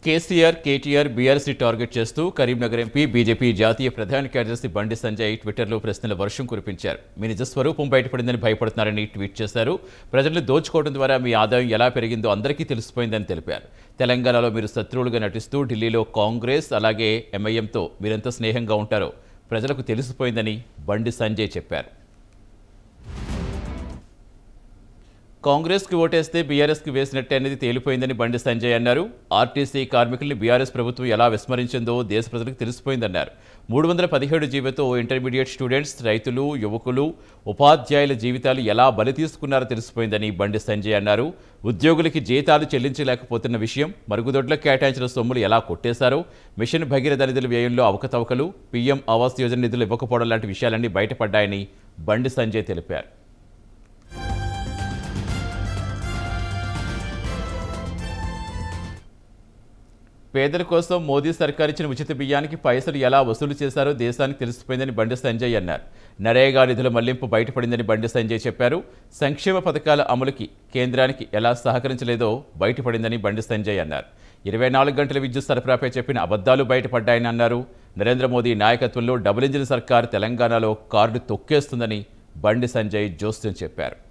KCR KTR BRC target చేస్తూ Karimnagar MP BJP జాతీయ ప్రధాన కార్యదర్శి బండి సంజయ్ ట్విట్టర్లో ప్రశ్నల వర్షం కురిపించారు మీ నిజ స్వరూపం బయటపడిందని భయపడుతున్నారని ట్వీట్ చేశారు ప్రజలను దోచుకోవడం ద్వారా మీ ఆదాయం ఎలా పెరిగిందో అందరికీ తెలిసిపోయిందని తెలిపారు తెలంగాణలో మీరు శత్రువులుగా నటిస్తూ ఢిల్లీలో కాంగ్రెస్ అలాగే ఎంఐఎంతో మీరెంత స్నేహంగా ఉంటారో ప్రజలకు తెలిసిపోయిందని బండి సంజయ్ చెప్పారు కాంగ్రెస్కి ఓటేస్తే బీఆర్ఎస్కి వేసినట్టే అనేది తేలిపోయిందని బండి సంజయ్ అన్నారు ఆర్టీసీ కార్మికుల్ని బీఆర్ఎస్ ప్రభుత్వం ఎలా విస్మరించిందో దేశ ప్రజలకు తెలిసిపోయిందన్నారు మూడు వందల పదిహేడు జీవితో ఇంటర్మీడియట్ స్టూడెంట్స్ రైతులు యువకులు ఉపాధ్యాయుల జీవితాలు ఎలా బలి తీసుకున్నారో తెలిసిపోయిందని బండి సంజయ్ అన్నారు ఉద్యోగులకి జీతాలు చెల్లించలేకపోతున్న విషయం మరుగుదొడ్లకు కేటాయించిన సొమ్ములు ఎలా కొట్టేశారో మిషన్ భగీరథ నిధుల వ్యయంలో అవకతవకలు పీఎం ఆవాస్ యోజన నిధులు ఇవ్వకపోవడం లాంటి విషయాలన్నీ బయటపడ్డాయని బండి సంజయ్ తెలిపారు పేదల కోసం మోదీ సర్కార్ ఇచ్చిన ఉచిత బియ్యానికి పైసలు ఎలా వసూలు చేశారో దేశానికి తెలిసిపోయిందని బండి సంజయ్ అన్నారు నరేగా నిధుల మళ్లింపు బయటపడిందని బండి సంజయ్ చెప్పారు సంక్షేమ పథకాల అమలుకి కేంద్రానికి ఎలా సహకరించలేదో బయటపడిందని బండి సంజయ్ అన్నారు ఇరవై నాలుగు గంటల విద్యుత్ సరఫరాపై చెప్పిన అబద్ధాలు బయటపడ్డాయని అన్నారు నరేంద్ర మోదీ నాయకత్వంలో డబుల్ ఇంజిన్ సర్కార్ తెలంగాణలో కార్డు తొక్కేస్తుందని బండి సంజయ్ జోస్యం చెప్పారు